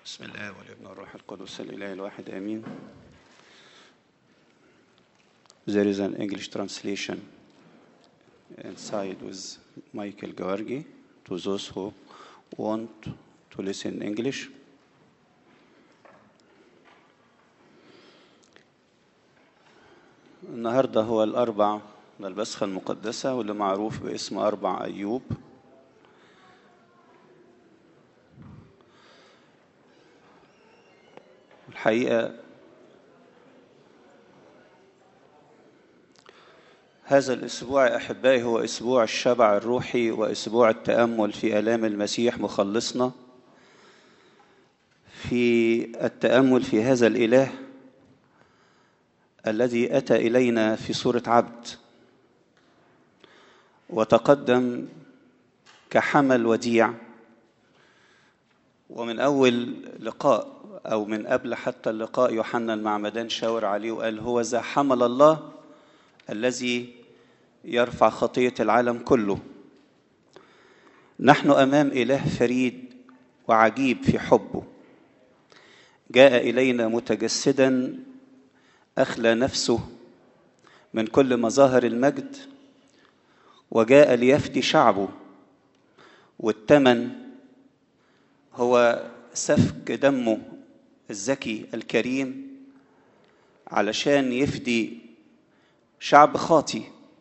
بسم الله والابن والروح القدس الإله الواحد آمين. There is an English translation inside with Michael Gawargi to those who want to listen English. النهارده هو الأربع من البسخة المقدسة واللي معروف باسم أربع أيوب الحقيقة هذا الأسبوع يا أحبائي هو أسبوع الشبع الروحي وأسبوع التأمل في آلام المسيح مخلصنا في التأمل في هذا الإله الذي أتى إلينا في صورة عبد وتقدم كحمل وديع ومن أول لقاء أو من قبل حتى اللقاء يوحنا المعمدان شاور عليه وقال هو ذا حمل الله الذي يرفع خطية العالم كله نحن أمام إله فريد وعجيب في حبه جاء إلينا متجسدا أخلى نفسه من كل مظاهر المجد وجاء ليفدي شعبه والثمن هو سفك دمه الذكي الكريم علشان يفدي شعب خاطي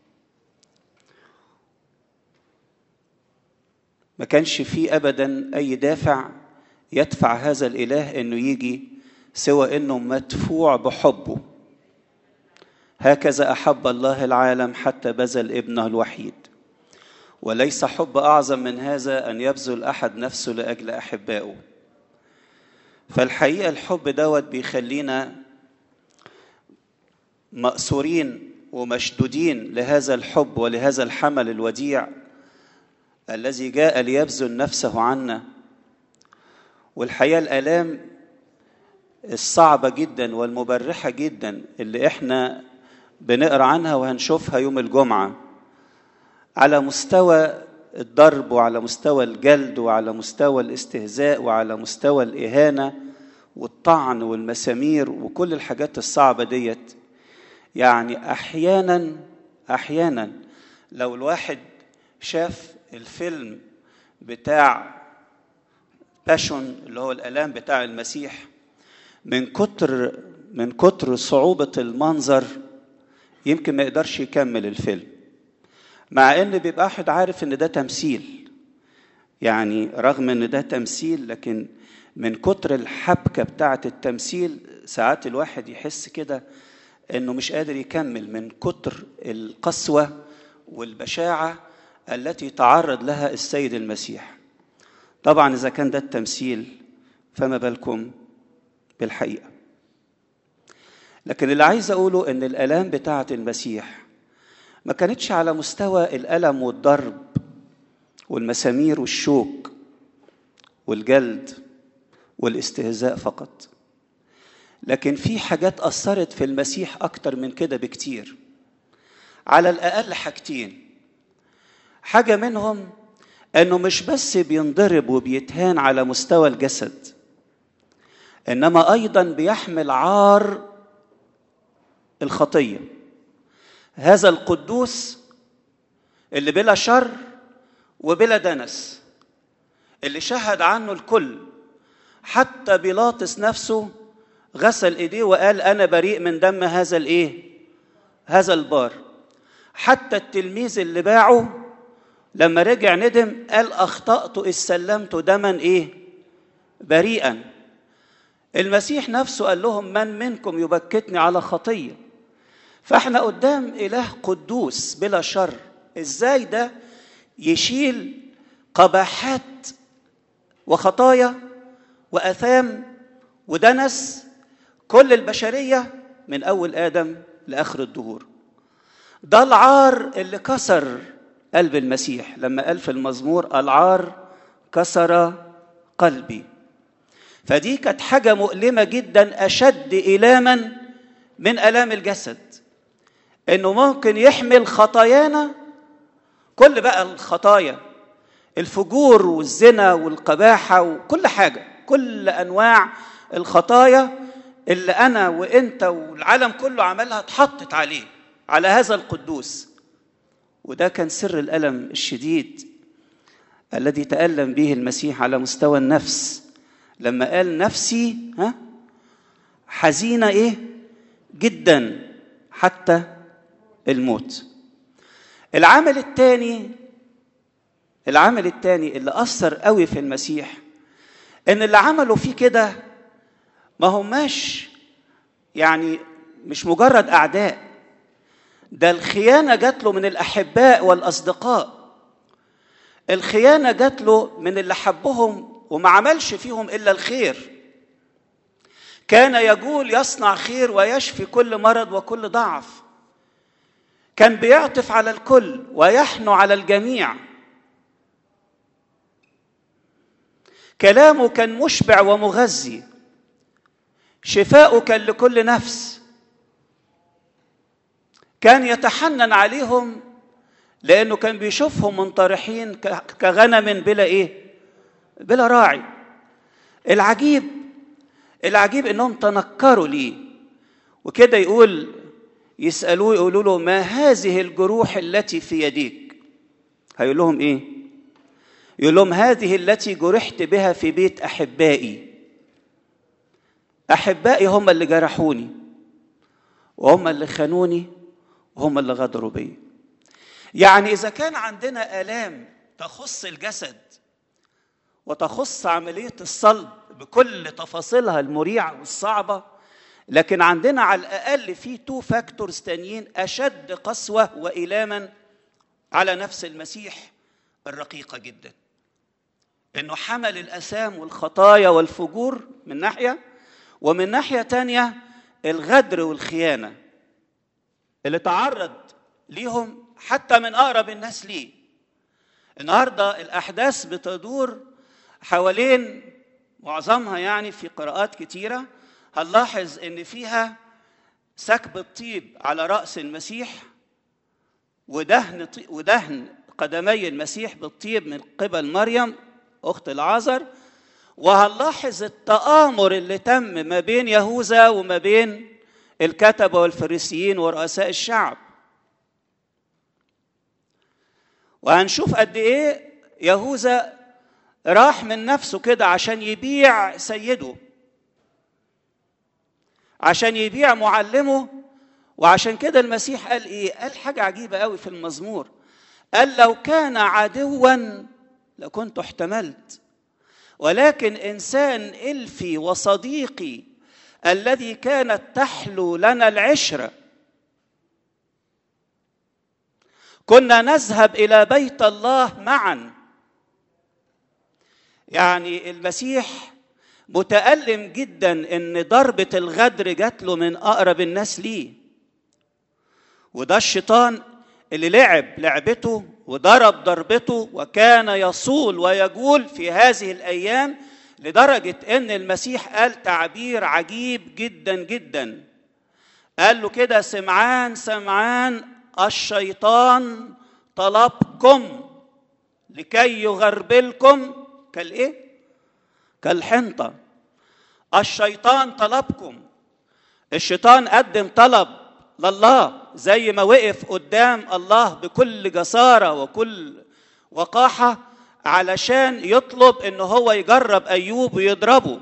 ما كانش فيه ابدا اي دافع يدفع هذا الاله انه يجي سوى انه مدفوع بحبه هكذا احب الله العالم حتى بذل ابنه الوحيد وليس حب اعظم من هذا ان يبذل احد نفسه لاجل احبائه فالحقيقه الحب دوت بيخلينا مأسورين ومشدودين لهذا الحب ولهذا الحمل الوديع الذي جاء ليبذل نفسه عنا والحقيقه الالام الصعبه جدا والمبرحه جدا اللي احنا بنقرا عنها وهنشوفها يوم الجمعه على مستوى الضرب وعلى مستوى الجلد وعلى مستوى الاستهزاء وعلى مستوى الاهانه والطعن والمسامير وكل الحاجات الصعبه ديت يعني احيانا احيانا لو الواحد شاف الفيلم بتاع باشون اللي هو الالام بتاع المسيح من كتر من كتر صعوبه المنظر يمكن ما يقدرش يكمل الفيلم مع ان بيبقى واحد عارف ان ده تمثيل يعني رغم ان ده تمثيل لكن من كتر الحبكه بتاعه التمثيل ساعات الواحد يحس كده انه مش قادر يكمل من كتر القسوه والبشاعه التي تعرض لها السيد المسيح طبعا اذا كان ده التمثيل فما بالكم بالحقيقه لكن اللي عايز اقوله ان الالام بتاعه المسيح ما كانتش على مستوى الالم والضرب والمسامير والشوك والجلد والاستهزاء فقط لكن في حاجات اثرت في المسيح اكتر من كده بكتير على الاقل حاجتين حاجه منهم انه مش بس بينضرب وبيتهان على مستوى الجسد انما ايضا بيحمل عار الخطيه هذا القدوس اللي بلا شر وبلا دنس اللي شهد عنه الكل حتى بيلاطس نفسه غسل ايديه وقال انا بريء من دم هذا الايه هذا البار حتى التلميذ اللي باعه لما رجع ندم قال اخطات اذ سلمت دما ايه بريئا المسيح نفسه قال لهم من منكم يبكتني على خطيه فاحنا قدام اله قدوس بلا شر ازاي ده يشيل قباحات وخطايا واثام ودنس كل البشريه من اول ادم لاخر الدهور ده العار اللي كسر قلب المسيح لما قال في المزمور العار كسر قلبي فدي كانت حاجه مؤلمه جدا اشد الاما من الام الجسد انه ممكن يحمل خطايانا كل بقى الخطايا الفجور والزنا والقباحه وكل حاجه كل انواع الخطايا اللي انا وانت والعالم كله عملها اتحطت عليه على هذا القدوس وده كان سر الالم الشديد الذي تالم به المسيح على مستوى النفس لما قال نفسي ها حزينه ايه جدا حتى الموت العمل الثاني العمل الثاني اللي اثر قوي في المسيح ان اللي عملوا فيه كده ما هماش يعني مش مجرد اعداء ده الخيانه جات له من الاحباء والاصدقاء الخيانه جات له من اللي حبهم وما عملش فيهم الا الخير كان يقول يصنع خير ويشفي كل مرض وكل ضعف كان بيعطف على الكل ويحنو على الجميع كلامه كان مشبع ومغذي شفاؤه كان لكل نفس كان يتحنن عليهم لانه كان بيشوفهم منطرحين كغنم بلا ايه بلا راعي العجيب العجيب انهم تنكروا ليه وكده يقول يسالوه يقولوا له ما هذه الجروح التي في يديك هيقول لهم ايه يقول لهم هذه التي جرحت بها في بيت احبائي احبائي هم اللي جرحوني وهم اللي خانوني وهم اللي غدروا بي يعني اذا كان عندنا الام تخص الجسد وتخص عمليه الصلب بكل تفاصيلها المريعه والصعبه لكن عندنا على الاقل في تو فاكتورز تانيين اشد قسوه والاما على نفس المسيح الرقيقه جدا انه حمل الاثام والخطايا والفجور من ناحيه ومن ناحيه تانيه الغدر والخيانه اللي تعرض ليهم حتى من اقرب الناس ليه النهارده الاحداث بتدور حوالين معظمها يعني في قراءات كتيره هنلاحظ ان فيها سكب الطيب على راس المسيح ودهن ودهن قدمي المسيح بالطيب من قبل مريم اخت العازر وهنلاحظ التآمر اللي تم ما بين يهوذا وما بين الكتبة والفريسيين ورؤساء الشعب وهنشوف قد ايه يهوذا راح من نفسه كده عشان يبيع سيده عشان يبيع معلمه وعشان كده المسيح قال ايه قال حاجه عجيبه قوي في المزمور قال لو كان عدوا لكنت احتملت ولكن انسان الفي وصديقي الذي كانت تحلو لنا العشره كنا نذهب الى بيت الله معا يعني المسيح متألم جدا ان ضربة الغدر جات له من اقرب الناس ليه وده الشيطان اللي لعب لعبته وضرب ضربته وكان يصول ويجول في هذه الايام لدرجه ان المسيح قال تعبير عجيب جدا جدا قال له كده سمعان سمعان الشيطان طلبكم لكي يغربلكم كالايه كالحنطه الشيطان طلبكم الشيطان قدم طلب لله زي ما وقف قدام الله بكل جسارة وكل وقاحة علشان يطلب ان هو يجرب ايوب ويضربه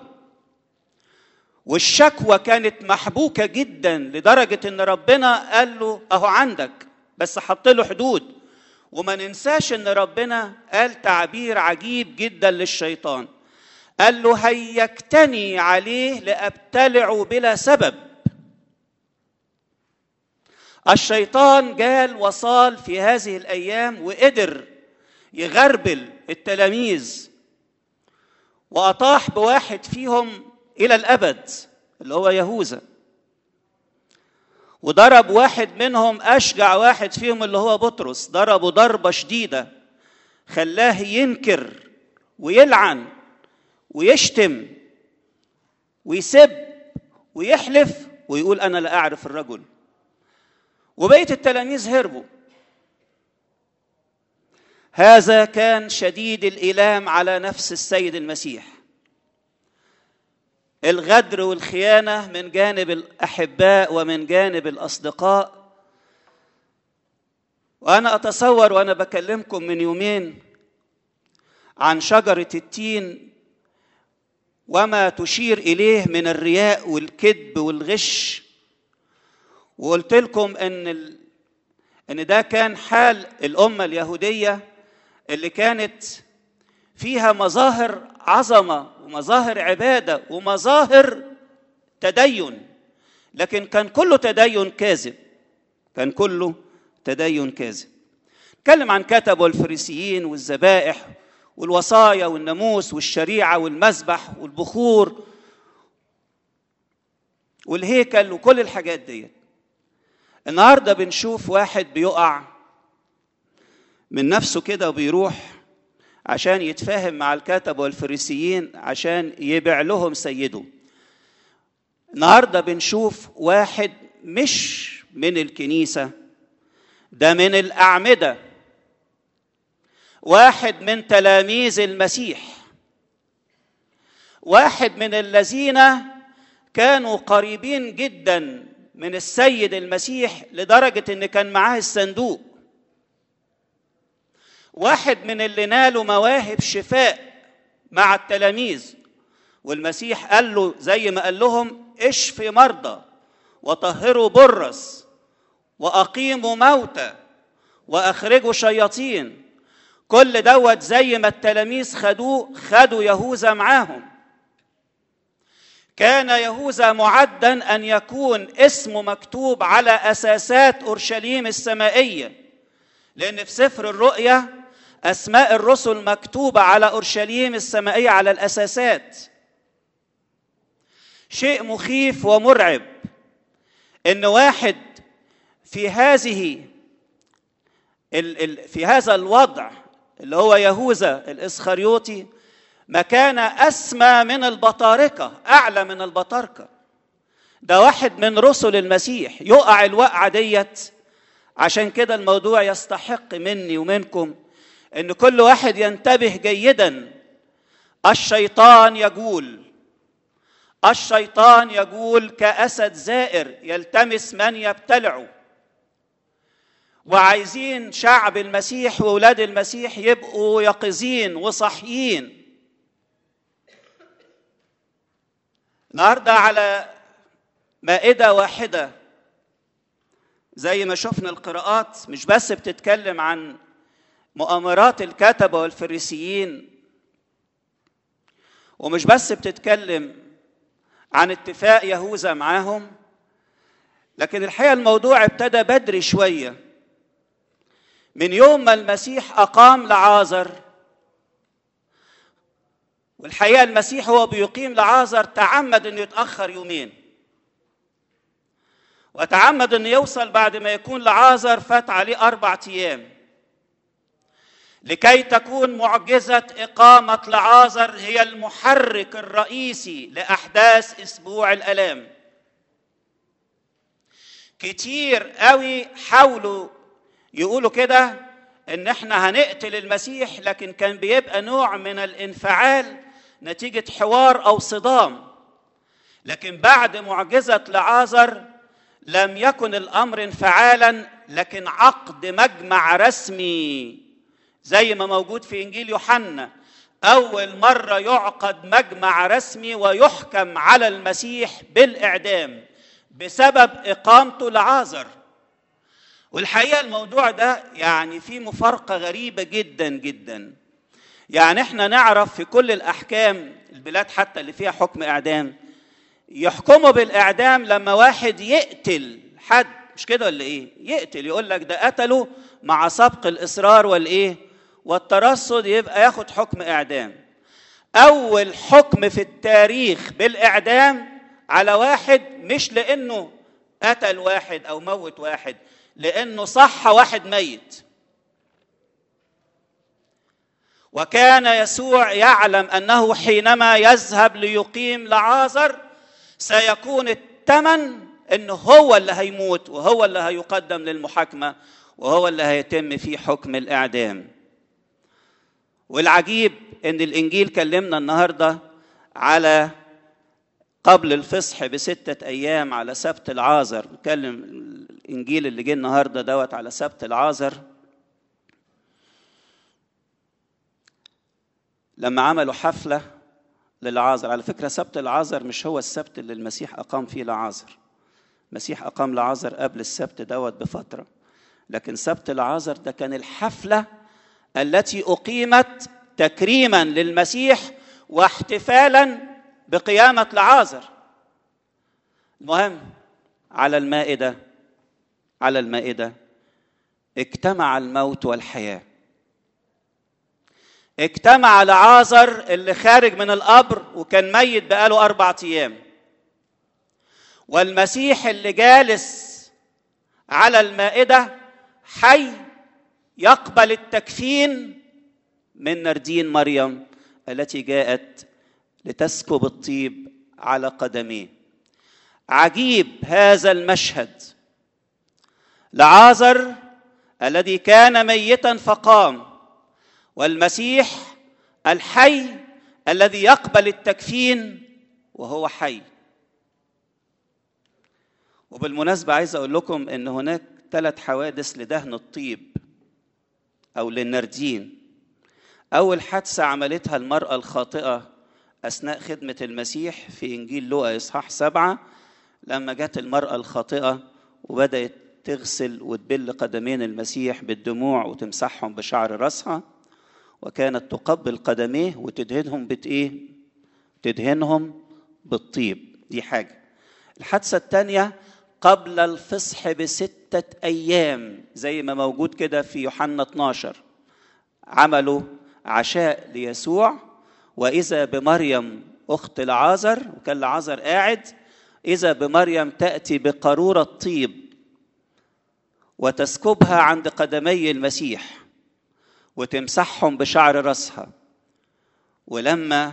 والشكوى كانت محبوكة جدا لدرجة ان ربنا قال له اهو عندك بس حط له حدود وما ننساش ان ربنا قال تعبير عجيب جدا للشيطان قال له هيجتني عليه لابتلعه بلا سبب الشيطان جال وصال في هذه الايام وقدر يغربل التلاميذ واطاح بواحد فيهم الى الابد اللي هو يهوذا وضرب واحد منهم اشجع واحد فيهم اللي هو بطرس ضربه ضربه شديده خلاه ينكر ويلعن ويشتم ويسب ويحلف ويقول انا لا اعرف الرجل وبقيه التلاميذ هربوا هذا كان شديد الالام على نفس السيد المسيح الغدر والخيانه من جانب الاحباء ومن جانب الاصدقاء وانا اتصور وانا بكلمكم من يومين عن شجره التين وما تشير اليه من الرياء والكذب والغش وقلت لكم ان ال... ان ده كان حال الامه اليهوديه اللي كانت فيها مظاهر عظمه ومظاهر عباده ومظاهر تدين لكن كان كله تدين كاذب كان كله تدين كاذب نتكلم عن كتب والفريسيين والذبائح والوصايا والناموس والشريعه والمذبح والبخور والهيكل وكل الحاجات ديت النهارده بنشوف واحد بيقع من نفسه كده وبيروح عشان يتفاهم مع الكتب والفريسيين عشان يبيع لهم سيده النهارده بنشوف واحد مش من الكنيسه ده من الاعمده واحد من تلاميذ المسيح واحد من الذين كانوا قريبين جدا من السيد المسيح لدرجه ان كان معاه الصندوق واحد من اللي نالوا مواهب شفاء مع التلاميذ والمسيح قال له زي ما قال لهم اشفي مرضى وطهروا برص واقيموا موتى واخرجوا شياطين كل دوت زي ما التلاميذ خدوه خدوا يهوذا معاهم كان يهوذا معدا ان يكون اسمه مكتوب على اساسات اورشليم السمائيه لان في سفر الرؤيا اسماء الرسل مكتوبه على اورشليم السمائيه على الاساسات شيء مخيف ومرعب ان واحد في هذه في هذا الوضع اللي هو يهوذا الاسخريوطي مكان اسمى من البطاركه اعلى من البطاركه ده واحد من رسل المسيح يقع الوقعه ديت عشان كده الموضوع يستحق مني ومنكم ان كل واحد ينتبه جيدا الشيطان يقول الشيطان يقول كاسد زائر يلتمس من يبتلعه وعايزين شعب المسيح واولاد المسيح يبقوا يقظين وصحيين النهارده على مائده واحده زي ما شفنا القراءات مش بس بتتكلم عن مؤامرات الكتبه والفريسيين ومش بس بتتكلم عن اتفاق يهوذا معاهم لكن الحقيقه الموضوع ابتدى بدري شويه من يوم ما المسيح اقام لعازر والحقيقه المسيح هو بيقيم لعازر تعمد انه يتاخر يومين وتعمد انه يوصل بعد ما يكون لعازر فات عليه اربع ايام لكي تكون معجزه اقامه لعازر هي المحرك الرئيسي لاحداث اسبوع الالام كتير قوي حاولوا يقولوا كده ان احنا هنقتل المسيح لكن كان بيبقى نوع من الانفعال نتيجه حوار او صدام لكن بعد معجزه لعازر لم يكن الامر انفعالا لكن عقد مجمع رسمي زي ما موجود في انجيل يوحنا اول مره يعقد مجمع رسمي ويحكم على المسيح بالاعدام بسبب اقامته لعازر والحقيقه الموضوع ده يعني فيه مفارقه غريبه جدا جدا يعني احنا نعرف في كل الاحكام البلاد حتى اللي فيها حكم اعدام يحكموا بالاعدام لما واحد يقتل حد مش كده ولا ايه يقتل يقول لك ده قتله مع سبق الاصرار والايه والترصد يبقى ياخد حكم اعدام اول حكم في التاريخ بالاعدام على واحد مش لانه قتل واحد او موت واحد لانه صح واحد ميت وكان يسوع يعلم انه حينما يذهب ليقيم لعازر سيكون الثمن انه هو اللي هيموت وهو اللي هيقدم للمحاكمه وهو اللي هيتم فيه حكم الاعدام والعجيب ان الانجيل كلمنا النهارده على قبل الفصح بستة أيام على سبت العازر نتكلم الإنجيل اللي جه النهاردة دوت على سبت العازر لما عملوا حفلة للعازر على فكرة سبت العازر مش هو السبت اللي المسيح أقام فيه لعازر المسيح أقام لعازر قبل السبت دوت بفترة لكن سبت العازر ده كان الحفلة التي أقيمت تكريما للمسيح واحتفالا بقيامة لعازر المهم على المائدة على المائدة اجتمع الموت والحياه اجتمع لعازر اللي خارج من القبر وكان ميت بقاله أربعة أيام والمسيح اللي جالس على المائدة حي يقبل التكفين من نردين مريم التي جاءت لتسكب الطيب على قدميه عجيب هذا المشهد لعازر الذي كان ميتا فقام والمسيح الحي الذي يقبل التكفين وهو حي وبالمناسبة عايز أقول لكم إن هناك ثلاث حوادث لدهن الطيب أو للنردين أول حادثة عملتها المرأة الخاطئة أثناء خدمة المسيح في إنجيل لوقا إصحاح سبعة لما جت المرأة الخاطئة وبدأت تغسل وتبل قدمين المسيح بالدموع وتمسحهم بشعر رأسها وكانت تقبل قدميه وتدهنهم بإيه؟ تدهنهم بالطيب دي حاجة الحادثة الثانية قبل الفصح بستة أيام زي ما موجود كده في يوحنا 12 عملوا عشاء ليسوع وإذا بمريم أخت لعازر وكان لعازر قاعد إذا بمريم تأتي بقارورة طيب وتسكبها عند قدمي المسيح وتمسحهم بشعر راسها ولما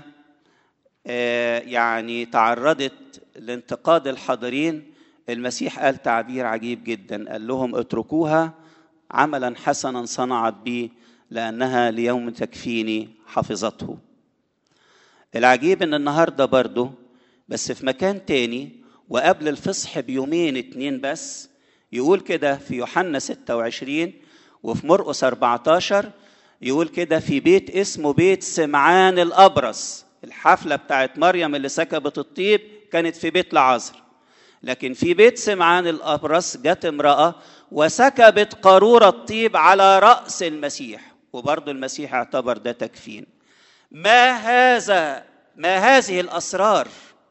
يعني تعرضت لانتقاد الحاضرين المسيح قال تعبير عجيب جدا قال لهم اتركوها عملا حسنا صنعت بي لانها ليوم تكفيني حفظته العجيب ان النهارده برضه بس في مكان تاني وقبل الفصح بيومين اتنين بس يقول كده في يوحنا 26 وفي مرقس 14 يقول كده في بيت اسمه بيت سمعان الأبرص الحفلة بتاعت مريم اللي سكبت الطيب كانت في بيت لعازر لكن في بيت سمعان الأبرص جت امرأة وسكبت قارورة طيب على رأس المسيح وبرضه المسيح اعتبر ده تكفين ما هذا ما هذه الأسرار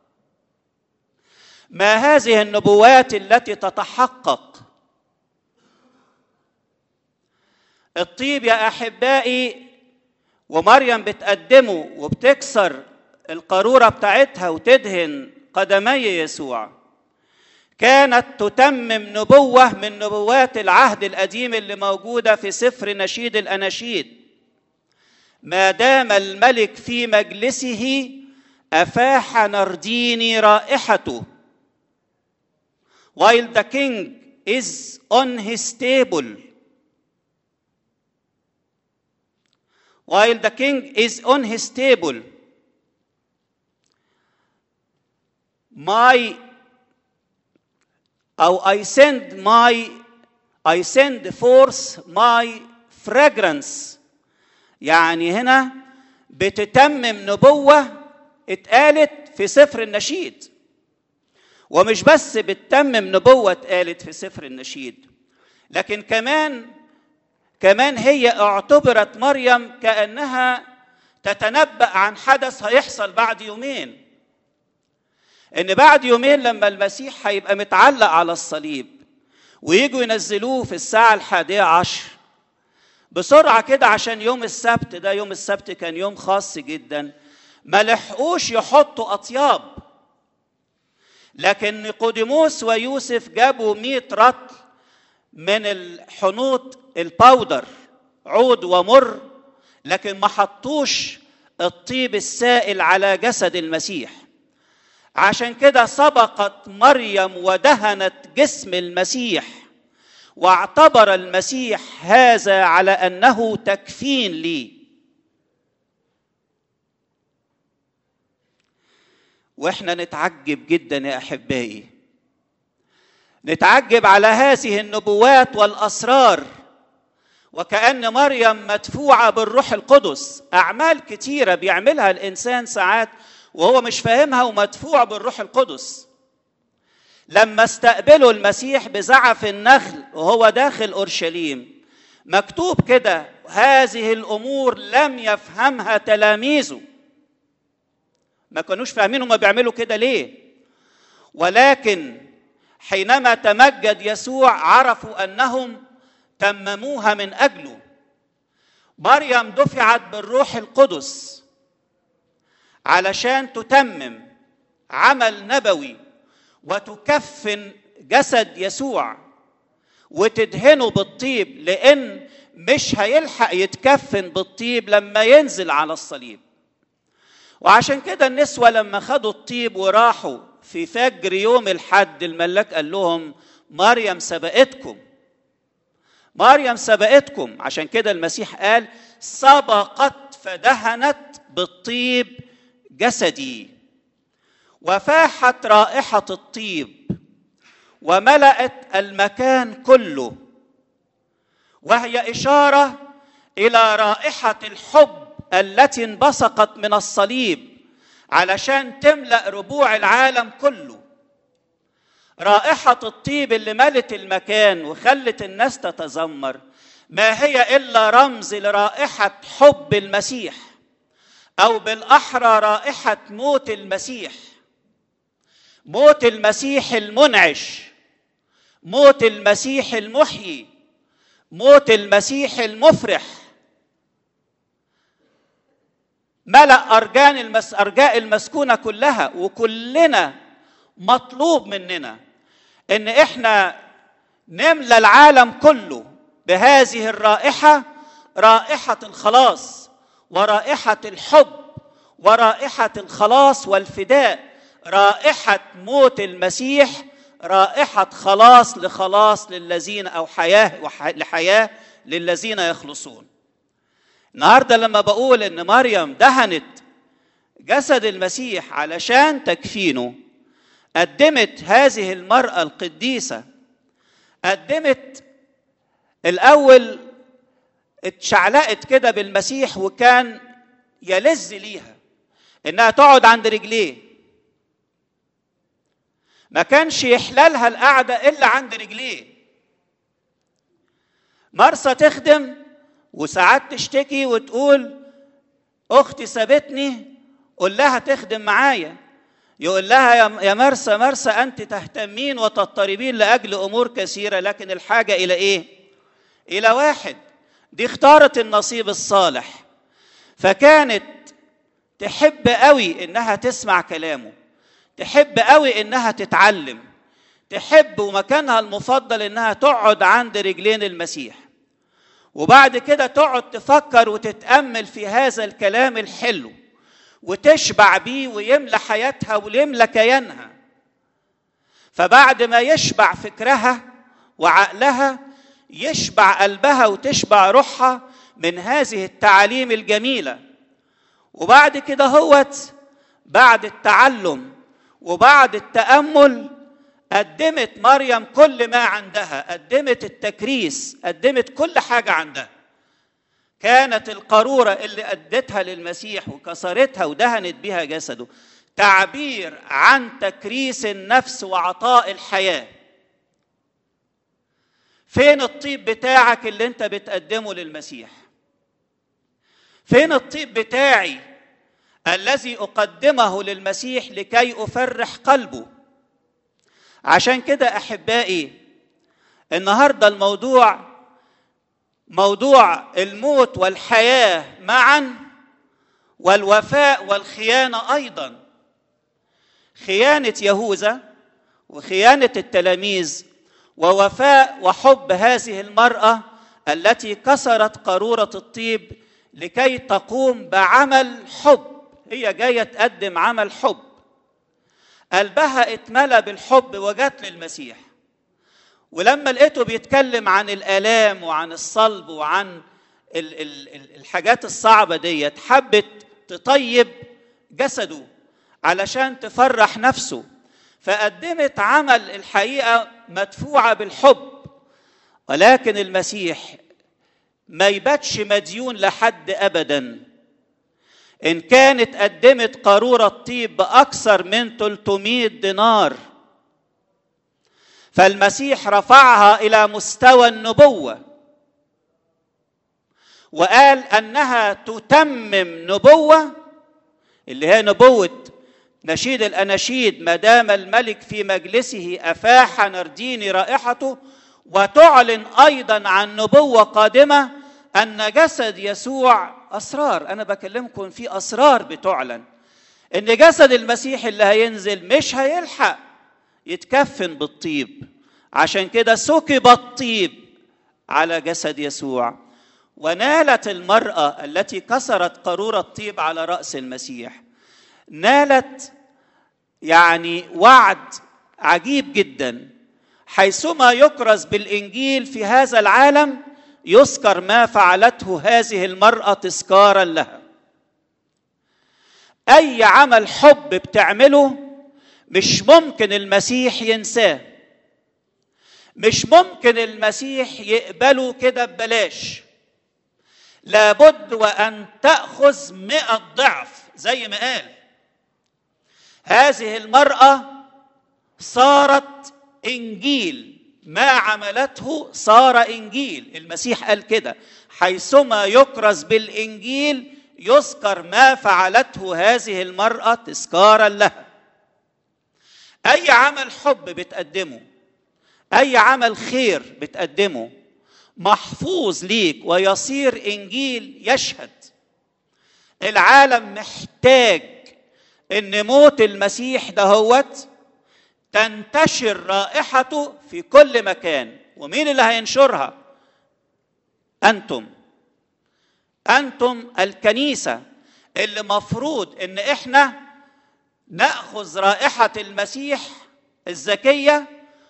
ما هذه النبوات التي تتحقق الطيب يا احبائي ومريم بتقدمه وبتكسر القاروره بتاعتها وتدهن قدمي يسوع كانت تتمم نبوه من نبوات العهد القديم اللي موجوده في سفر نشيد الاناشيد ما دام الملك في مجلسه افاح نرديني رائحته while the king is on his table while the king is on his table my أو I send my I send forth my fragrance يعني هنا بتتمم نبوة اتقالت في سفر النشيد ومش بس بتتمم نبوة اتقالت في سفر النشيد لكن كمان كمان هي اعتبرت مريم كانها تتنبا عن حدث هيحصل بعد يومين ان بعد يومين لما المسيح هيبقى متعلق على الصليب ويجوا ينزلوه في الساعه الحادية عشر بسرعه كده عشان يوم السبت ده يوم السبت كان يوم خاص جدا ما لحقوش يحطوا اطياب لكن نيقوديموس ويوسف جابوا 100 رطل من الحنوط الباودر عود ومر لكن ما حطوش الطيب السائل على جسد المسيح عشان كده سبقت مريم ودهنت جسم المسيح واعتبر المسيح هذا على انه تكفين لي واحنا نتعجب جدا يا احبائي نتعجب على هذه النبوات والاسرار وكأن مريم مدفوعة بالروح القدس أعمال كتيرة بيعملها الإنسان ساعات وهو مش فاهمها ومدفوع بالروح القدس لما استقبلوا المسيح بزعف النخل وهو داخل أورشليم مكتوب كده هذه الأمور لم يفهمها تلاميذه ما كانوش فاهمين هما بيعملوا كده ليه ولكن حينما تمجد يسوع عرفوا أنهم تمموها من اجله مريم دفعت بالروح القدس علشان تتمم عمل نبوي وتكفن جسد يسوع وتدهنه بالطيب لان مش هيلحق يتكفن بالطيب لما ينزل على الصليب وعشان كده النسوه لما خدوا الطيب وراحوا في فجر يوم الحد الملاك قال لهم مريم سبقتكم مريم سبقتكم عشان كده المسيح قال سبقت فدهنت بالطيب جسدي وفاحت رائحه الطيب وملأت المكان كله وهي اشاره الى رائحه الحب التي انبثقت من الصليب علشان تملأ ربوع العالم كله رائحة الطيب اللي ملت المكان وخلت الناس تتذمر ما هي إلا رمز لرائحة حب المسيح أو بالأحرى رائحة موت المسيح موت المسيح المنعش موت المسيح المحيي موت المسيح المفرح ملأ أرجان المس... أرجاء المسكونة كلها وكلنا مطلوب مننا ان احنا نملى العالم كله بهذه الرائحه رائحه الخلاص ورائحه الحب ورائحه الخلاص والفداء رائحه موت المسيح رائحه خلاص لخلاص للذين او حياه لحياه للذين يخلصون النهارده لما بقول ان مريم دهنت جسد المسيح علشان تكفينه قدمت هذه المرأة القديسة قدمت الأول اتشعلقت كده بالمسيح وكان يلذ ليها إنها تقعد عند رجليه ما كانش يحللها القعدة إلا عند رجليه مرسى تخدم وساعات تشتكي وتقول أختي سابتني قول لها تخدم معايا يقول لها يا مرسى مرسى انت تهتمين وتضطربين لاجل امور كثيره لكن الحاجه الى ايه الى واحد دي اختارت النصيب الصالح فكانت تحب قوي انها تسمع كلامه تحب قوي انها تتعلم تحب ومكانها المفضل انها تقعد عند رجلين المسيح وبعد كده تقعد تفكر وتتامل في هذا الكلام الحلو وتشبع بيه ويملى حياتها ويملى كيانها فبعد ما يشبع فكرها وعقلها يشبع قلبها وتشبع روحها من هذه التعاليم الجميله وبعد كده هوت بعد التعلم وبعد التامل قدمت مريم كل ما عندها قدمت التكريس قدمت كل حاجه عندها كانت القارورة اللي أدتها للمسيح وكسرتها ودهنت بها جسده تعبير عن تكريس النفس وعطاء الحياة فين الطيب بتاعك اللي انت بتقدمه للمسيح فين الطيب بتاعي الذي أقدمه للمسيح لكي أفرح قلبه عشان كده أحبائي النهاردة الموضوع موضوع الموت والحياه معا والوفاء والخيانه ايضا خيانه يهوذا وخيانه التلاميذ ووفاء وحب هذه المراه التي كسرت قاروره الطيب لكي تقوم بعمل حب هي جايه تقدم عمل حب قلبها اتملى بالحب وجت للمسيح ولما لقيته بيتكلم عن الآلام وعن الصلب وعن الحاجات الصعبة ديت حبت تطيب جسده علشان تفرح نفسه فقدمت عمل الحقيقه مدفوعه بالحب ولكن المسيح ما يباتش مديون لحد ابدا ان كانت قدمت قاروره طيب باكثر من 300 دينار فالمسيح رفعها الى مستوى النبوه وقال انها تتمم نبوه اللي هي نبوه نشيد الاناشيد ما دام الملك في مجلسه افاح نرديني رائحته وتعلن ايضا عن نبوه قادمه ان جسد يسوع اسرار انا بكلمكم في اسرار بتعلن ان جسد المسيح اللي هينزل مش هيلحق يتكفن بالطيب عشان كده سكب الطيب على جسد يسوع ونالت المراه التي كسرت قاروره الطيب على راس المسيح نالت يعني وعد عجيب جدا حيثما يكرز بالانجيل في هذا العالم يذكر ما فعلته هذه المراه تذكارا لها اي عمل حب بتعمله مش ممكن المسيح ينساه مش ممكن المسيح يقبله كده ببلاش لابد وان تاخذ مئة ضعف زي ما قال هذه المراه صارت انجيل ما عملته صار انجيل المسيح قال كده حيثما يكرز بالانجيل يذكر ما فعلته هذه المراه تذكارا لها اي عمل حب بتقدمه اي عمل خير بتقدمه محفوظ ليك ويصير انجيل يشهد العالم محتاج ان موت المسيح دهوت تنتشر رائحته في كل مكان ومين اللي هينشرها انتم انتم الكنيسه اللي مفروض ان احنا ناخذ رائحه المسيح الزكيه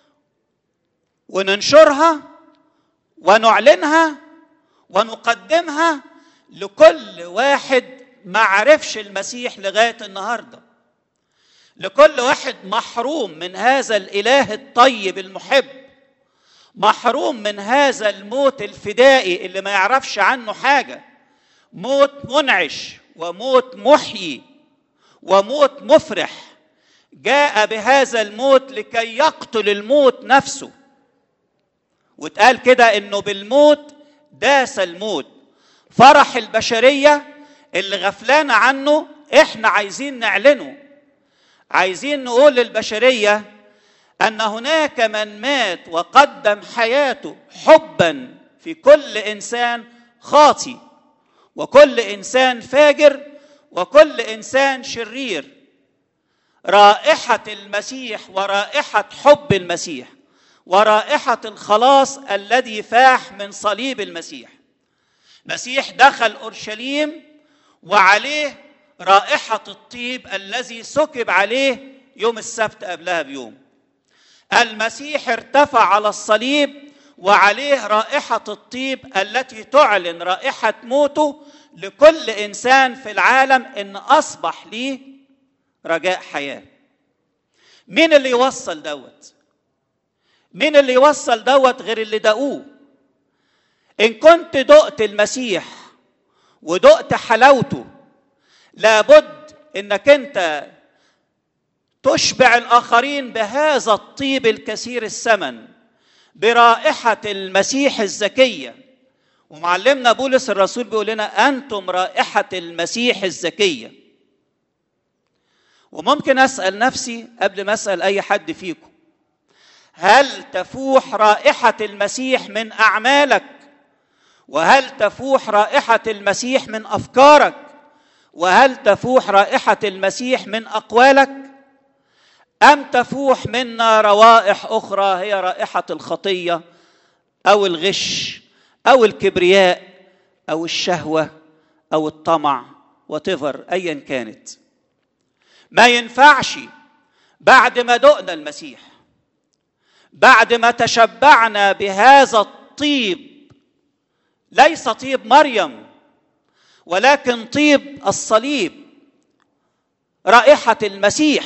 وننشرها ونعلنها ونقدمها لكل واحد ما عرفش المسيح لغايه النهارده لكل واحد محروم من هذا الاله الطيب المحب محروم من هذا الموت الفدائي اللي ما يعرفش عنه حاجه موت منعش وموت محيي وموت مفرح جاء بهذا الموت لكي يقتل الموت نفسه واتقال كده انه بالموت داس الموت فرح البشريه اللي غفلانه عنه احنا عايزين نعلنه عايزين نقول للبشريه ان هناك من مات وقدم حياته حبا في كل انسان خاطي وكل انسان فاجر وكل انسان شرير رائحه المسيح ورائحه حب المسيح ورائحه الخلاص الذي فاح من صليب المسيح مسيح دخل اورشليم وعليه رائحه الطيب الذي سكب عليه يوم السبت قبلها بيوم المسيح ارتفع على الصليب وعليه رائحه الطيب التي تعلن رائحه موته لكل انسان في العالم ان اصبح ليه رجاء حياه مين اللي يوصل دوت مين اللي يوصل دوت غير اللي دقوه ان كنت دقت المسيح ودقت حلاوته لابد انك انت تشبع الاخرين بهذا الطيب الكثير الثمن برائحه المسيح الزكيه ومعلمنا بولس الرسول بيقول لنا انتم رائحه المسيح الزكيه وممكن اسال نفسي قبل ما اسال اي حد فيكم هل تفوح رائحه المسيح من اعمالك وهل تفوح رائحه المسيح من افكارك وهل تفوح رائحه المسيح من اقوالك ام تفوح منا روائح اخرى هي رائحه الخطيه او الغش او الكبرياء او الشهوه او الطمع وتفر ايا كانت ما ينفعش بعد ما دقنا المسيح بعد ما تشبعنا بهذا الطيب ليس طيب مريم ولكن طيب الصليب رائحه المسيح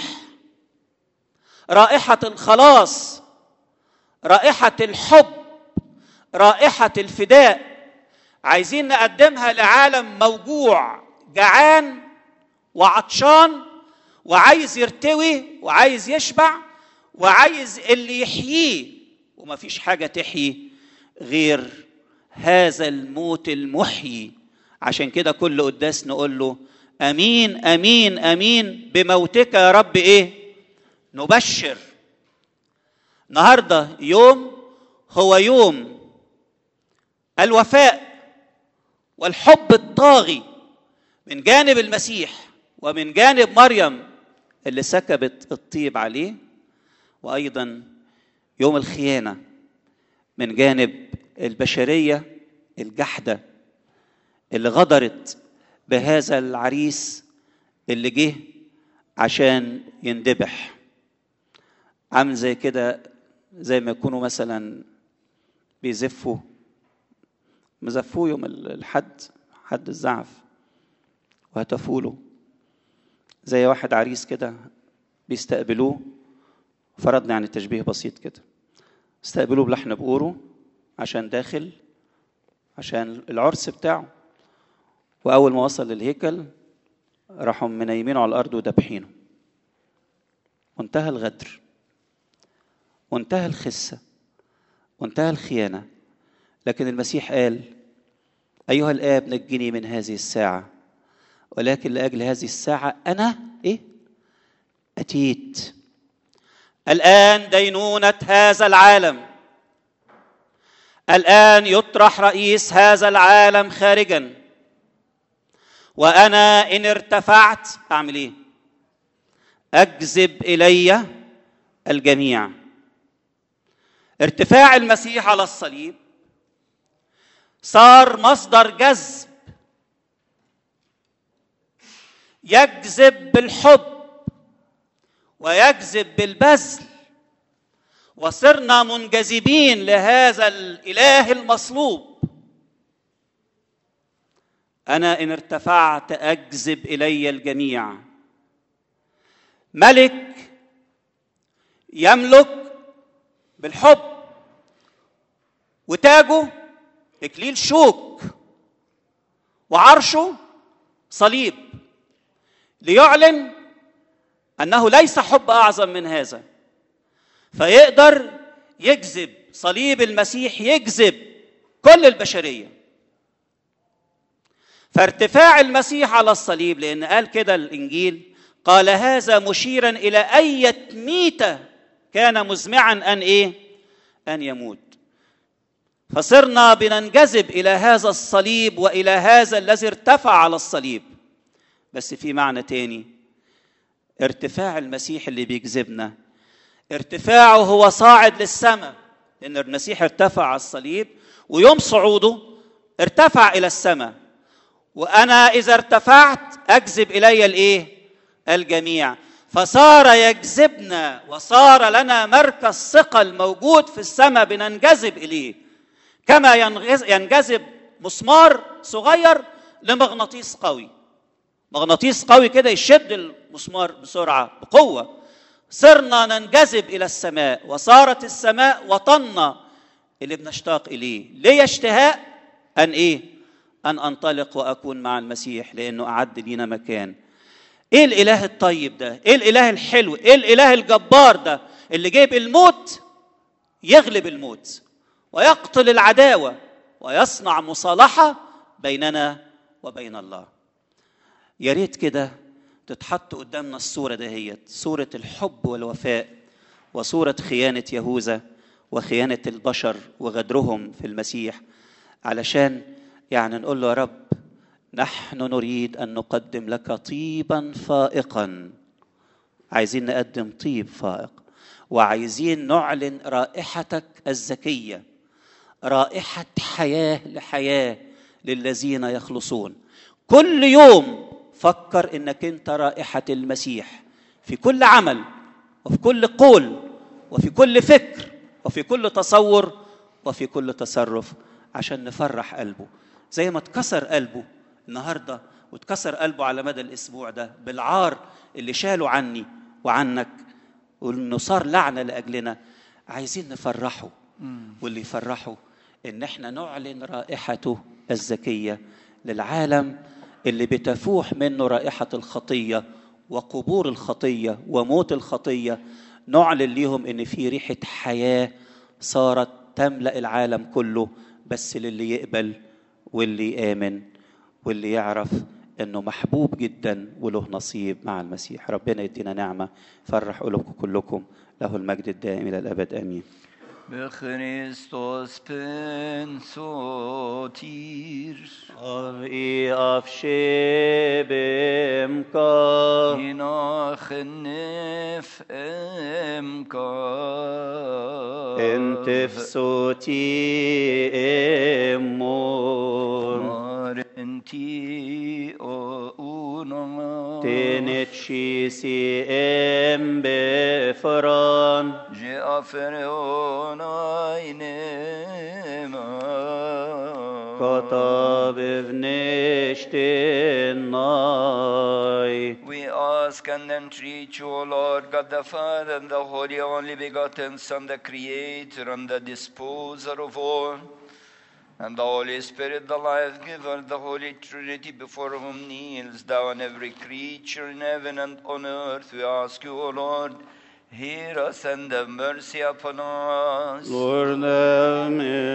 رائحه الخلاص رائحه الحب رائحه الفداء عايزين نقدمها لعالم موجوع جعان وعطشان وعايز يرتوي وعايز يشبع وعايز اللي يحييه ومفيش حاجه تحيي غير هذا الموت المحيي عشان كده كل قداس نقول له امين امين امين بموتك يا رب ايه نبشر النهارده يوم هو يوم الوفاء والحب الطاغي من جانب المسيح ومن جانب مريم اللي سكبت الطيب عليه وايضا يوم الخيانه من جانب البشريه الجحده اللي غدرت بهذا العريس اللي جه عشان يندبح عامل زي كده زي ما يكونوا مثلا بيزفوا مزفوه يوم الحد حد الزعف وهتفوا له زي واحد عريس كده بيستقبلوه فرضنا يعني تشبيه بسيط كده استقبلوه بلحن بقوره عشان داخل عشان العرس بتاعه واول ما وصل للهيكل راحوا منيمينه على الارض ودبحينه وانتهى الغدر وانتهى الخسه وانتهى الخيانه لكن المسيح قال ايها الاب نجني من هذه الساعه ولكن لاجل هذه الساعه انا ايه اتيت الان دينونه هذا العالم الان يطرح رئيس هذا العالم خارجا وانا ان ارتفعت اعمل ايه اجذب الي الجميع ارتفاع المسيح على الصليب صار مصدر جذب يجذب بالحب ويجذب بالبذل وصرنا منجذبين لهذا الاله المصلوب انا ان ارتفعت اجذب الي الجميع ملك يملك بالحب وتاجه اكليل شوك وعرشه صليب ليعلن انه ليس حب اعظم من هذا فيقدر يجذب صليب المسيح يجذب كل البشريه فارتفاع المسيح على الصليب لان قال كده الانجيل قال هذا مشيرا الى اية ميتة كان مزمعا ان ايه ان يموت فصرنا بننجذب الى هذا الصليب والى هذا الذي ارتفع على الصليب بس في معنى تاني ارتفاع المسيح اللي بيجذبنا ارتفاعه هو صاعد للسماء لان المسيح ارتفع على الصليب ويوم صعوده ارتفع الى السماء وانا اذا ارتفعت اجذب الي الايه الجميع فصار يجذبنا وصار لنا مركز ثقل موجود في السماء بننجذب اليه كما ينجذب مسمار صغير لمغناطيس قوي مغناطيس قوي كده يشد المسمار بسرعه بقوه صرنا ننجذب الى السماء وصارت السماء وطننا اللي بنشتاق اليه ليه اشتهاء ان ايه ان انطلق واكون مع المسيح لانه اعد لينا مكان ايه الاله الطيب ده ايه الاله الحلو ايه الاله الجبار ده اللي جايب الموت يغلب الموت ويقتل العداوه ويصنع مصالحه بيننا وبين الله يا ريت كده تتحط قدامنا الصورة دهيت صورة الحب والوفاء وصورة خيانة يهوذا وخيانة البشر وغدرهم في المسيح علشان يعني نقول له يا رب نحن نريد أن نقدم لك طيبا فائقا عايزين نقدم طيب فائق وعايزين نعلن رائحتك الزكية رائحة حياة لحياة للذين يخلصون كل يوم فكر انك انت رائحه المسيح في كل عمل وفي كل قول وفي كل فكر وفي كل تصور وفي كل تصرف عشان نفرح قلبه زي ما اتكسر قلبه النهارده واتكسر قلبه على مدى الاسبوع ده بالعار اللي شاله عني وعنك وانه صار لعنه لاجلنا عايزين نفرحه واللي يفرحه ان احنا نعلن رائحته الزكيه للعالم اللي بتفوح منه رائحه الخطيه وقبور الخطيه وموت الخطيه نعلن ليهم ان في ريحه حياه صارت تملا العالم كله بس للي يقبل واللي يامن واللي يعرف انه محبوب جدا وله نصيب مع المسيح ربنا يدينا نعمه فرح قلوبكم كلكم له المجد الدائم الى الابد امين بخريستوس pensotir Av i avskebemka Hina خنف امكا انتفسوتي امون مار انتي اونا تنتشيسي ام بفران جاء فرعون عينما كتب بنشتناي We ask and entreat you, O Lord God the Father, and the Holy Only Begotten Son, the Creator and the Disposer of all, and the Holy Spirit, the Life Giver, the Holy Trinity, before whom kneels down every creature in heaven and on earth. We ask you, O Lord, hear us and have mercy upon us. Lord have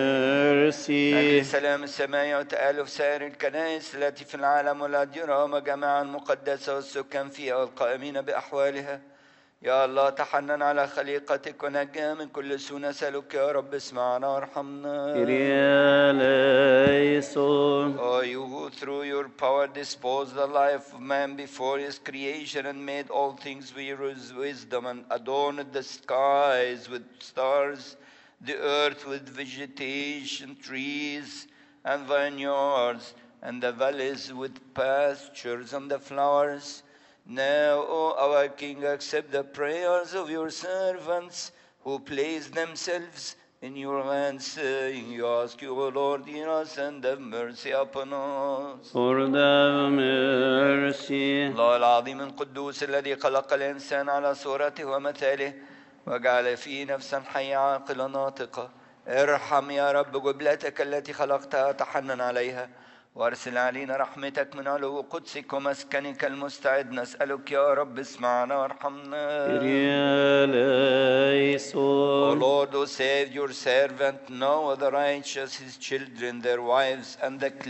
mercy أجل سلام السماء وتآلف سائر الكنائس التي في العالم والأديرة وجماعة المقدسة والسكان فيها والقائمين بأحوالها يا الله تحنن على خليقتك ونجها من كل سوء نسألك يا رب اسمعنا وارحمنا Kyrie eleison O you who through your power disposed the life of man before his creation and made all things with your wisdom and adorned the skies with stars, the earth with vegetation, trees and vineyards, and the valleys with pastures and the flowers. Now, O our King, accept the prayers of your servants who place themselves in your hands, saying, You ask you, O Lord, hear us and have mercy upon us. Lord have mercy الله العظيم القدوس الذي خلق الإنسان على صورته ومثاله وجعل فيه نفسا حية عاقلة ناطقة ارحم يا رب جبلتك التي خلقتها تحنن عليها وارسل علينا رحمتك من علو قدسك ومسكنك المستعد نسألك يا رب اسمعنا وارحمنا Kyrie O eleison Lord, who saved your servant Noah, the righteous, his children, their wives, and the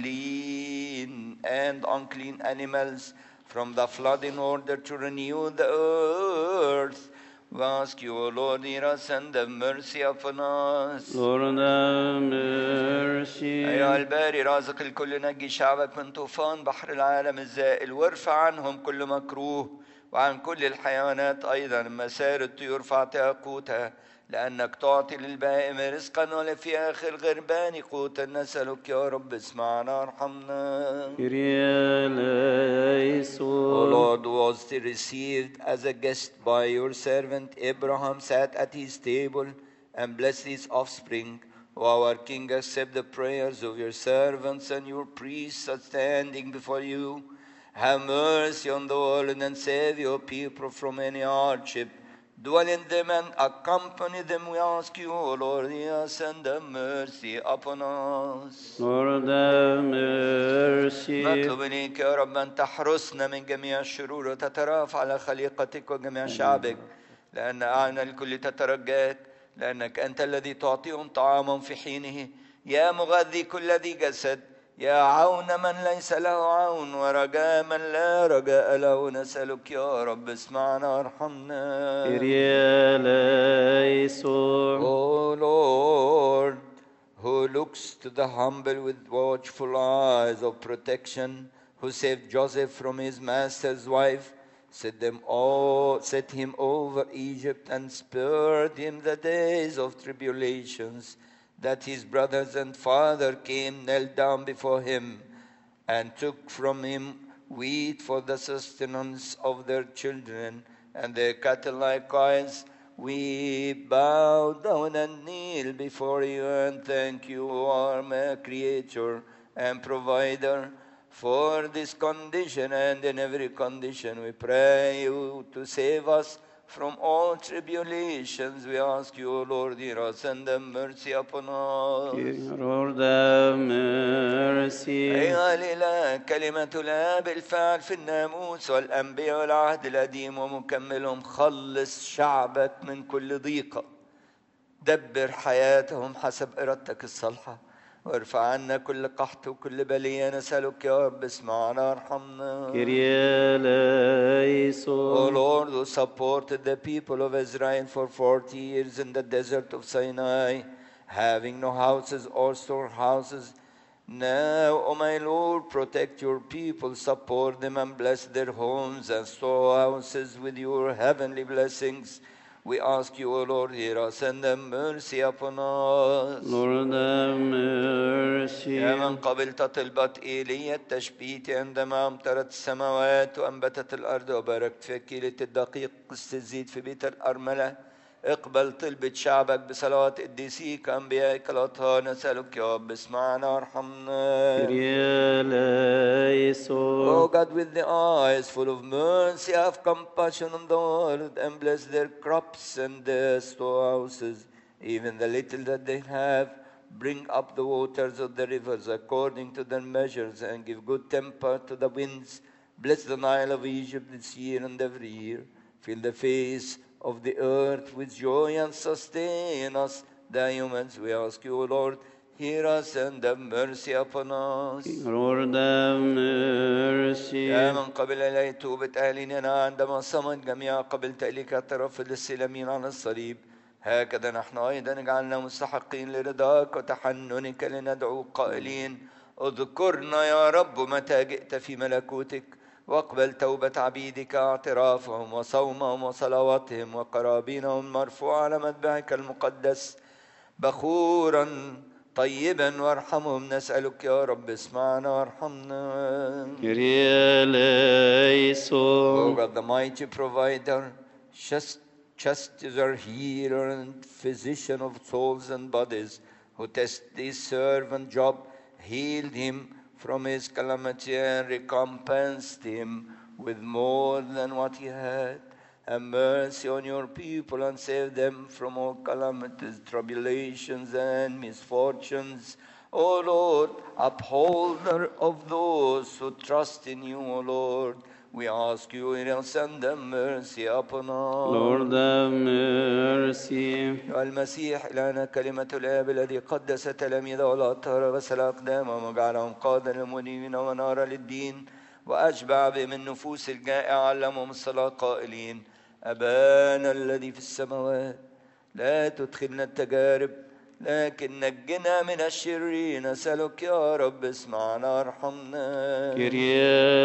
clean and unclean animals from the flood in order to renew the earth. We ask you, O Lord, hear us and have mercy upon us. Lord have mercy أيها الباري رازق الكل نجي شعبك من طوفان بحر العالم الزائل وارفع عنهم كل مكروه وعن كل الحيوانات أيضا مسار الطيور فاعطيها قوتها لأنك تعطي للبهائم رزقا ولفي آخر غربان قوتا نسألك يا رب اسمعنا وارحمنا Kyrie O eleison Lord, who was received as a guest by your servant Abraham, sat at his table and blessed his offspring. O our King, accept the prayers of your servants and your priests standing before you. Have mercy on the world and save your people from any hardship. Dwell in them and accompany them, we ask you, O Lord, yes, and have mercy upon us. Lord have mercy نطلب إليك يا رب أن تحرسنا من جميع الشرور وتترافع على خليقتك وجميع شعبك لأن أعين الكل تترجاك لأنك أنت الذي تعطيهم طعاما في حينه يا مغذي كل ذي جسد يا عون من ليس له عون ورجاء من لا رجاء له نسألك يا رب اسمعنا وارحمنا Kyrie eleison O Lord, who looks to the humble with watchful eyes of protection, who saved Joseph from his master's wife, set them all, set him over Egypt and spared him the days of tribulations, that his brothers and father came, knelt down before him, and took from him wheat for the sustenance of their children and their cattle likewise. We bow down and kneel before you and thank you, our my creator and provider, For this condition and in every condition, we pray you to save us from all tribulations. We ask you, O Lord, hear us and have mercy upon us. Lord have mercy. أيها الإله كلمة الآب الفاعل في الناموس والأنبياء والعهد القديم ومكملهم خلص شعبك من كل ضيقة دبر حياتهم حسب إرادتك الصالحة وارفع عنا كل قحط وكل بلية نسألك يا رب اسمعنا ارحمنا Kyrie O eleison. Lord, who supported the people of Israel for 40 years in the desert of Sinai, having no houses or storehouses, now, O my Lord, protect your people, support them, and bless their homes and storehouses with your heavenly blessings. We ask you, O Lord, hear us and have mercy upon us. Lord have mercy. يا من قبلت طلبة إيليا التشبيت عندما أمطرت السماوات وأنبتت الأرض وباركت في أكيلة الدقيق قست الزيت في بيت الأرملة اقبل طلبة شعبك بصلوات قديسيك أنبيائك الأطهار نسألك يا رب اسمعنا وارحمنا Kyrie eleison. O God, with the eyes full of mercy, have compassion on the world and bless their crops and their storehouses, even the little that they have. Bring up the waters of the rivers according to their measures and give good temper to the winds. Bless the Nile of Egypt this year and every year. Fill the face of the earth with joy and sustain us, the humans. We ask you, O Lord, hear us and have mercy upon us. Lord have mercy. يا من قبل إليه توبة أهلنا عندما صمت جميع قبل تأليك اعتراف للسلامين على الصليب هكذا نحن أيضا اجعلنا مستحقين لرضاك وتحننك لندعو قائلين اذكرنا يا رب متى جئت في ملكوتك واقبل توبة عبيدك اعترافهم وصومهم وصلواتهم وقرابينهم مرفوعة على مذبحك المقدس بخورا طيبا وارحمهم نسألك يا رب اسمعنا وارحمنا Kyrie eleison. O God, the mighty provider, just, chastiser, healer, and physician of souls and bodies, who tested his servant Job, healed him from his calamity and recompensed him with more than what he had. Have mercy on your people and save them from all calamities, tribulations, and misfortunes. O Lord, upholder of those who trust in you, O Lord, we ask you to send them mercy upon us. Lord have mercy. المسيح لنا كلمة الآب الذي قدس تلاميذه والأطهار غسل أقدامهم وجعلهم قادا للمنيبين ونارا للدين وأشبع بهم النفوس الجائعة علمهم الصلاة قائلين أبانا الذي في السماوات لا تدخلنا التجارب لكن نجنا من الشرير نسألك يا رب اسمعنا ارحمنا Kyrie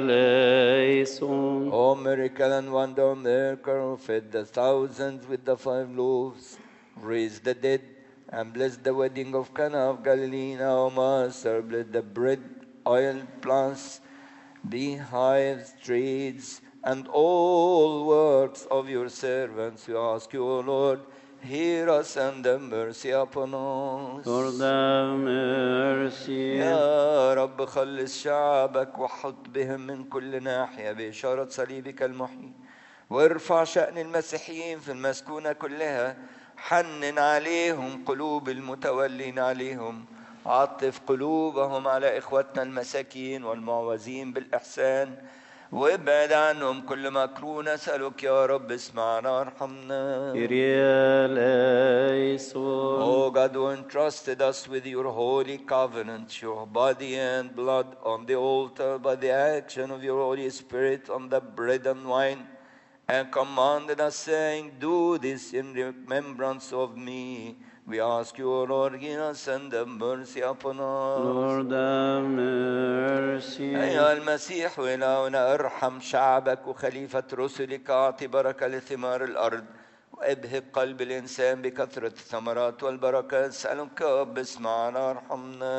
eleison. O miracle and wonder maker who fed the thousands with the five loaves, raised the dead, and blessed the wedding of Cana of Galilee, our Master, bless the bread, oil, plants, beehives, trades, and all works of your servants. We ask you, O Lord, hear us and have mercy upon us. Lord have mercy. يا رب خلص شعبك وحط بهم من كل ناحية بإشارة صليبك المحيي وارفع شأن المسيحيين في المسكونة كلها حنن عليهم قلوب المتولين عليهم عطف قلوبهم على إخوتنا المساكين والمعوزين بالإحسان وابعد عنهم كل مكروه نسألك يا رب اسمعنا وارحمنا Kyrie eleison. O God, who entrusted us with your holy covenant, your body and blood on the altar by the action of your Holy Spirit on the bread and wine, and commanded us, saying, Do this in remembrance of me. We ask you, O Lord, hear us and have mercy upon us. Lord have mercy. أيها المسيح إلهنا ارحم شعبك وخليفة رسلك أعطي بركة لثمار الأرض وابهق قلب الإنسان بكثرة الثمرات والبركات اسألك يا رب اسمعنا وارحمنا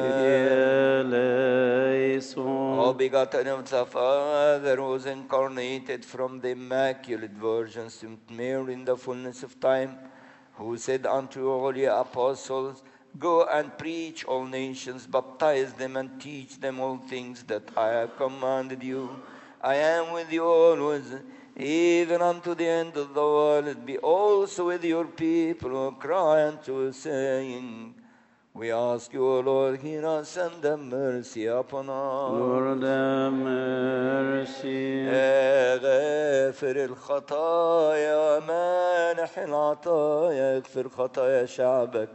Kyrie O eleison. begotten of the Father who was incarnated from the Immaculate Virgin Saint Mary in the fullness of time, who said unto your holy apostles, Go and preach all nations, baptize them and teach them all things that I have commanded you. I am with you always, even unto the end of the world. Be also with your people who cry unto you, saying, We ask you, O Lord, hear us and have mercy upon us. Lord have mercy. يا غافر الخطايا مانح العطايا اغفر خطايا شعبك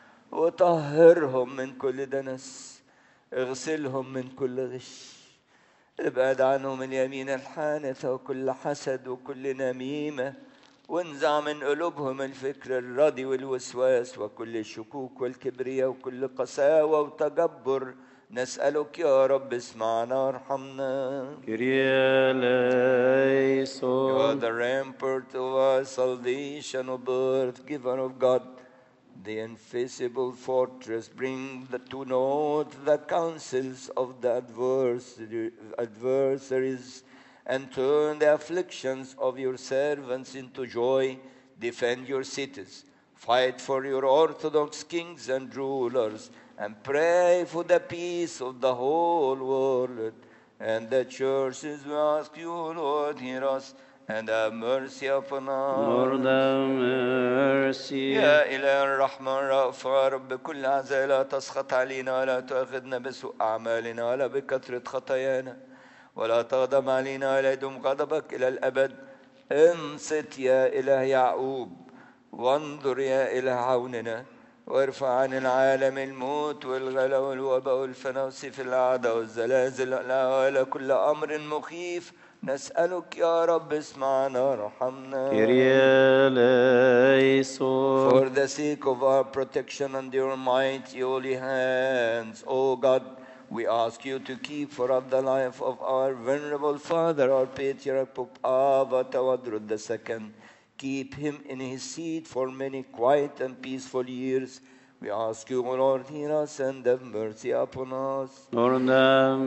وطهرهم من كل دنس اغسلهم من كل غش ابعد عنهم اليمين الحانثة وكل حسد وكل نميمة وانزع من قلوبهم الفكر الردي والوسواس وكل الشكوك والكبرياء وكل قساوة وتجبر نسألك يا رب اسمعنا وارحمنا Kyrie You are eleison. the rampart of our salvation, O birth giver of God, the invisible fortress. Bring the, to note the counsels of the adversary, adversaries and turn the afflictions of your servants into joy. Defend your cities. Fight for your Orthodox kings and rulers, and pray for the peace of the whole world. And the churches, we ask you, Lord, hear us and have mercy upon us. Lord have mercy. يا إله الرحمة الرأف يا رب كل عزاء لا تسخط علينا ولا تؤاخذنا بسوء أعمالنا ولا بكثرة خطايانا ولا تغضب علينا ولا يدوم غضبك إلى الأبد انصت يا إله يعقوب وانظر يا إله عوننا وارفع عن العالم الموت والغلا والوباء والفنا وسيف الأعداء والزلازل والأهوال كل أمر مخيف نسألك يا رب اسمعنا وارحمنا Kyrie eleison. For the sake of our protection and your mighty holy hands, O God, we ask you to keep for us the life of our venerable father, our patriarch Pope Ava Tawadrud II. Keep him in his seat for many quiet and peaceful years. We ask you, O Lord, hear us and have mercy upon us. Lord have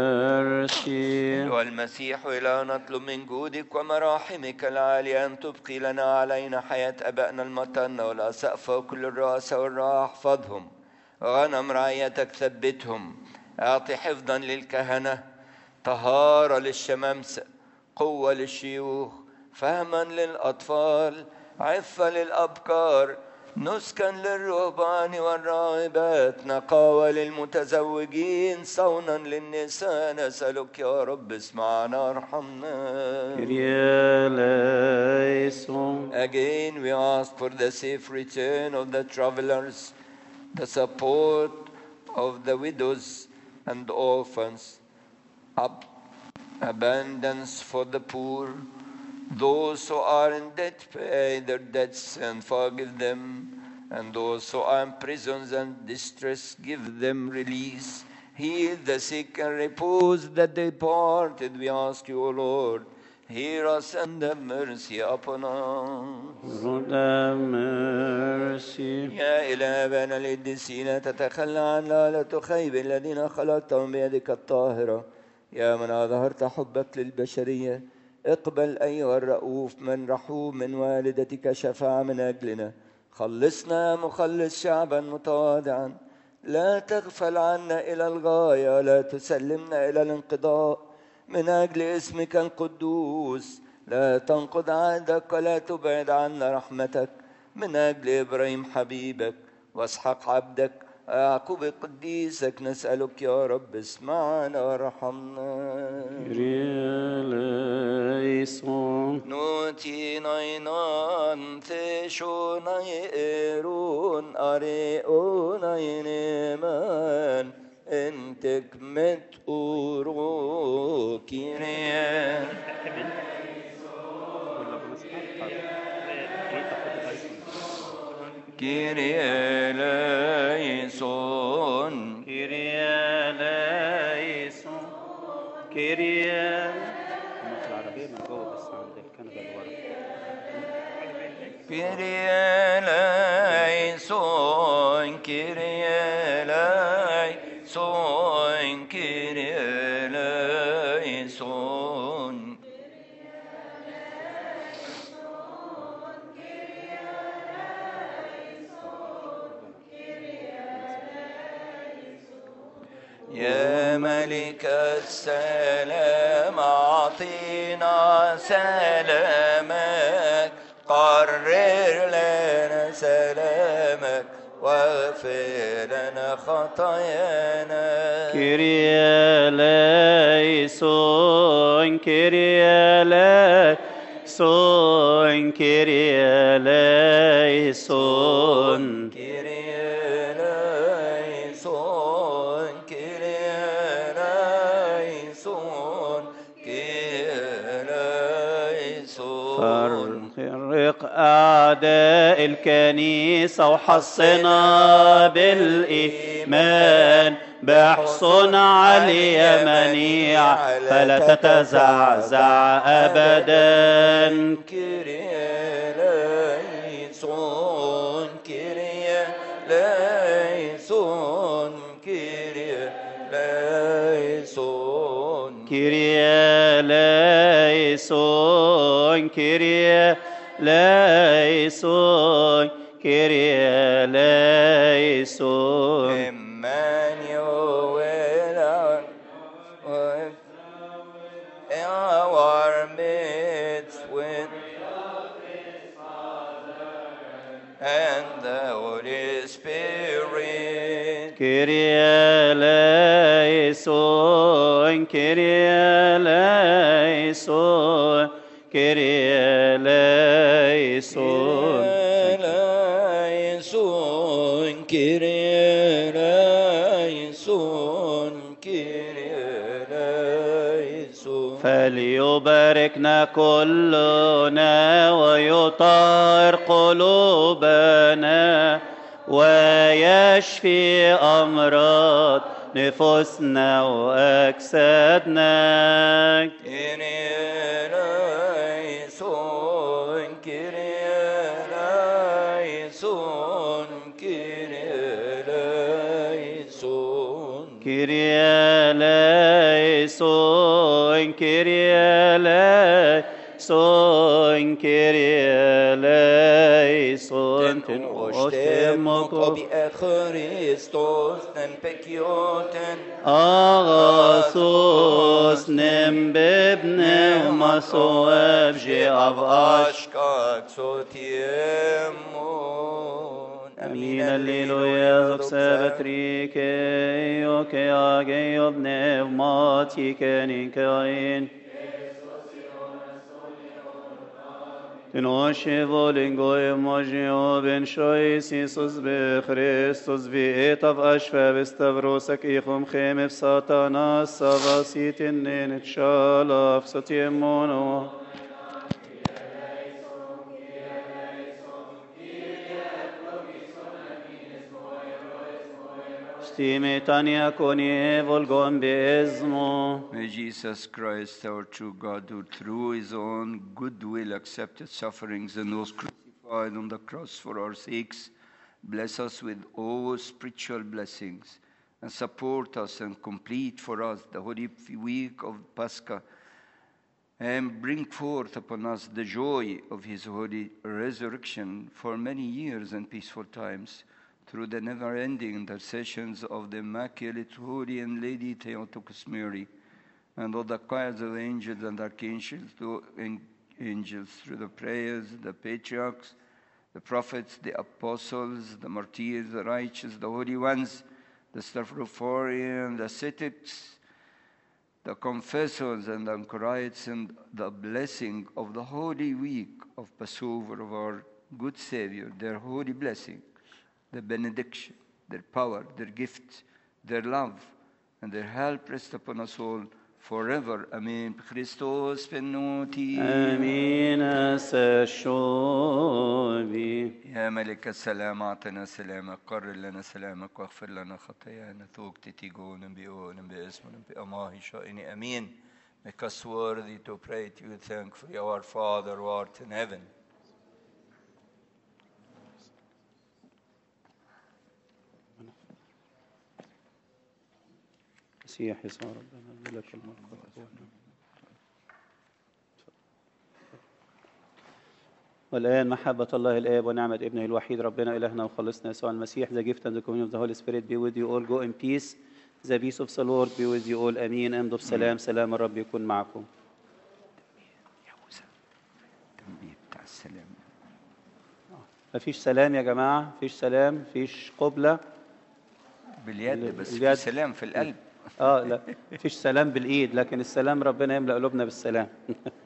mercy. أيها المسيح إلى نطلب من جودك ومراحمك العالية أن تبقي لنا علينا حياة أبائنا المطنة والأسقفة وكل الرؤساء والرعاة احفظهم غنم رعيتك ثبتهم أعطي حفظا للكهنة طهارة للشمامسة قوة للشيوخ فهما للأطفال عفة للأبكار نسكا للرهبان والراهبات نقاوة للمتزوجين صونا للنساء نسألك يا رب اسمعنا وارحمنا Kyrie eleison. Again, we ask for the safe return of the travelers, the support of the widows and orphans, ab- abundance for the poor, those who are in debt, pay their debts and forgive them, and those who are in prisons and distress, give them release. Heal the sick and repose the departed, we ask you, O Lord. Hear us and have mercy upon us. Lord have mercy. يا إله أبانا القديسين تتخلى عن لا تخيب الذين خلقتهم بيدك الطاهرة يا من أظهرت حبك للبشرية اقبل أيها الرؤوف من رحوم من والدتك شفاعة من أجلنا خلصنا يا مخلص شعبا متواضعا لا تغفل عنا إلى الغاية لا تسلمنا إلى الانقضاء من أجل اسمك القدوس لا تنقض عهدك ولا تبعد عنا رحمتك من أجل إبراهيم حبيبك واسحاق عبدك يعقوب قديسك نسألك يا رب اسمعنا وارحمنا Kyrie eleison. نوتي نينان تشو نيرون أريون نينمان انتك مت أورو كيريان كيريا ليسون Kyrie eleison. Kyrie في العربية من جوه بس عند الكنبة اللي ورا كيريا ليسون كيريا ليسون كيريا ليسون يا ملك السلام أعطينا سلامك قرر لنا سلامك واغفر لنا خطايانا Kyrie eleison, Kyrie eleison, Kyrie eleison. Kyrie eleison, Kyrie eleison, Kyrie eleison. فرق أعداء الكنيسة وحصنا بالإيمان بحصن علي منيع فلا تتزعزع أبدا Kyrie eleison, Kyrie eleison, Kyrie eleison. كيريا ليسون كيريا ليسون كيريا ليسون Emmanuel, our, our midst with and the Holy Spirit. كيريا ليسون كيريا ليسون كيريا ليسون Eleison, Kyrie eleison, Kyrie eleison. فليباركنا كلنا ويطهر قلوبنا ويشفي أمراض نفوسنا وأجسادنا Kyrie eleison, Kyrie eleison, Kyrie eleison. كيريا ليسون كيريا ليسون كيريا ليسون Den تنوشتمك årstemok og vi er Kristus, den pekioten. أغاثوس نم بابن صواب جي أفاش Ashkak så tiemon. أمين الليلويا زبسابت ريكي يوكي آجي يبني ماتي كاني كاين تنوشي فولينغوي موجيو بن شويس يسوس بخريستوس بإيطف أشفى بستفروسك إيخم خيم بساتانا سافاسيت النين تشالا فستيمونو ستيمي تانيا كوني فولغون بإزمو May Jesus Christ, our true God, who through his own good will accepted sufferings and was crucified on the cross for our sakes, bless us with all spiritual blessings and support us and complete for us the holy week of Pascha and bring forth upon us the joy of his holy resurrection for many years and peaceful times through the never ending intercessions of the Immaculate Holy and Lady Theotokos Mary and all the choirs of angels and archangels, to an- angels through the prayers, the patriarchs, the prophets, the apostles, the martyrs, the righteous, the holy ones, the Staphrophorian, the ascetics, the confessors and anchorites, and the blessing of the holy week of Passover of our good Savior, their holy blessing, their benediction, their power, their gift, their love, and their help rest upon us all forever. Amen. Christos فنوتي آمين سشوبي يا ملك السلام أعطنا سلامك قرر لنا سلامك واغفر لنا خطايانا ثوك تتيجون بيون باسم بأماه شائني أمين Make us worthy to pray to you thankfully, our Father who art in heaven. مسيح يسوع ربنا الملك الملك والقوة. والآن محبة الله الآب ونعمة ابنه الوحيد ربنا إلهنا وخلصنا يسوع المسيح the gift and the communion of the Holy Spirit be with you all go in peace The peace of the Lord be with you all. امين امضوا بسلام سلام الرب يكون معكم يهوذا التنبيه بتاع السلام مفيش سلام يا جماعه مفيش سلام مفيش قبله باليد بس في باليد. سلام في القلب اه لا مفيش سلام بالايد لكن السلام ربنا يملا قلوبنا بالسلام